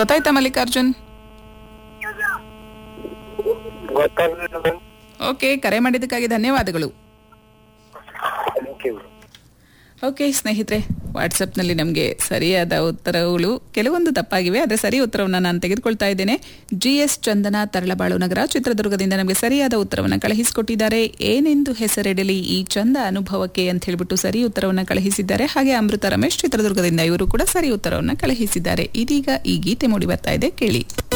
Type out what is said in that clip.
ಗೊತ್ತಾಯ್ತಾ ಮಲ್ಲಿಕಾರ್ಜುನ್ ಗೊತ್ತಾಗಲಿಲ್ಲ ma'am okay ಕರೆ ಮಾಡಿದ್ದಕ್ಕಾಗಿ ಧನ್ಯವಾದಗಳು ಥ್ಯಾಂಕ್ ಯು ಓಕೆ ಸ್ನೇಹಿತರೆ ವಾಟ್ಸಪ್ನಲ್ಲಿ ನಮಗೆ ಸರಿಯಾದ ಉತ್ತರಗಳು ಕೆಲವೊಂದು ತಪ್ಪಾಗಿವೆ ಆದರೆ ಸರಿ ಉತ್ತರವನ್ನು ನಾನು ತೆಗೆದುಕೊಳ್ತಾ ಇದ್ದೇನೆ ಜಿ ಎಸ್ ಚಂದನ ತರಳಬಾಳು ನಗರ ಚಿತ್ರದುರ್ಗದಿಂದ ನಮಗೆ ಸರಿಯಾದ ಉತ್ತರವನ್ನು ಕಳುಹಿಸಿಕೊಟ್ಟಿದ್ದಾರೆ ಏನೆಂದು ಹೆಸರಿಡಲಿ ಈ ಚಂದ ಅನುಭವಕ್ಕೆ ಅಂತ ಹೇಳ್ಬಿಟ್ಟು ಸರಿ ಉತ್ತರವನ್ನು ಕಳುಹಿಸಿದ್ದಾರೆ ಹಾಗೆ ಅಮೃತ ರಮೇಶ್ ಚಿತ್ರದುರ್ಗದಿಂದ ಇವರು ಕೂಡ ಸರಿ ಉತ್ತರವನ್ನು ಕಳುಹಿಸಿದ್ದಾರೆ ಇದೀಗ ಈ ಗೀತೆ ಮೂಡಿ ಬರ್ತಾ ಇದೆ ಕೇಳಿ